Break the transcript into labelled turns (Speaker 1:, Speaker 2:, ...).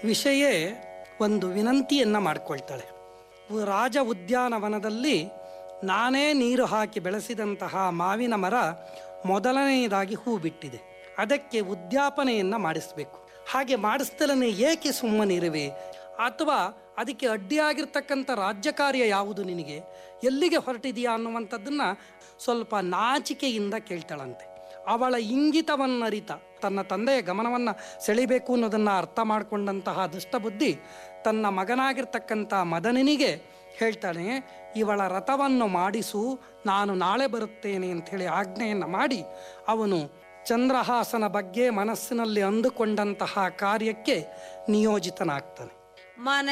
Speaker 1: ವಿಷಯೇ ಒಂದು ವಿನಂತಿಯನ್ನು ಮಾಡಿಕೊಳ್ತಾಳೆ ಉ- ರಾಜ ಉದ್ಯಾನವನದಲ್ಲಿ ನಾನೇ ನೀರು ಹಾಕಿ ಬೆಳೆಸಿದಂತಹ ಮಾವಿನ ಮರ ಮೊದಲನೆಯದಾಗಿ ಹೂ ಬಿಟ್ಟಿದೆ ಅದಕ್ಕೆ ಉದ್ಯಾಪನೆಯನ್ನು ಮಾಡಿಸಬೇಕು ಹಾಗೆ ಮಾಡಿಸ್ದಲೇ ಏಕೆ ಸುಮ್ಮನಿರುವೆ ಅಥವಾ ಅದಕ್ಕೆ ಅಡ್ಡಿಯಾಗಿರ್ತಕ್ಕಂಥ ರಾಜ್ಯ ಕಾರ್ಯ ಯಾವುದು ನಿನಗೆ ಎಲ್ಲಿಗೆ ಹೊರಟಿದೆಯಾ ಅನ್ನುವಂಥದ್ದನ್ನು ಸ್ವಲ್ಪ ನಾಚಿಕೆಯಿಂದ ಕೇಳ್ತಾಳಂತೆ ಅವಳ ಇಂಗಿತವನ್ನರಿತ ತನ್ನ ತಂದೆಯ ಗಮನವನ್ನು ಸೆಳಿಬೇಕು ಅನ್ನೋದನ್ನು ಅರ್ಥ ಮಾಡಿಕೊಂಡಂತಹ ದುಷ್ಟಬುದ್ಧಿ ತನ್ನ ಮಗನಾಗಿರ್ತಕ್ಕಂಥ ಮದನನಿಗೆ ಹೇಳ್ತಾನೆ ಇವಳ ರಥವನ್ನು ಮಾಡಿಸು ನಾನು ನಾಳೆ ಬರುತ್ತೇನೆ ಅಂಥೇಳಿ ಆಜ್ಞೆಯನ್ನು ಮಾಡಿ ಅವನು ಚಂದ್ರಹಾಸನ ಬಗ್ಗೆ ಮನಸ್ಸಿನಲ್ಲಿ ಅಂದುಕೊಂಡಂತಹ ಕಾರ್ಯಕ್ಕೆ ನಿಯೋಜಿತನಾಗ್ತಾನೆ
Speaker 2: ಮನೆ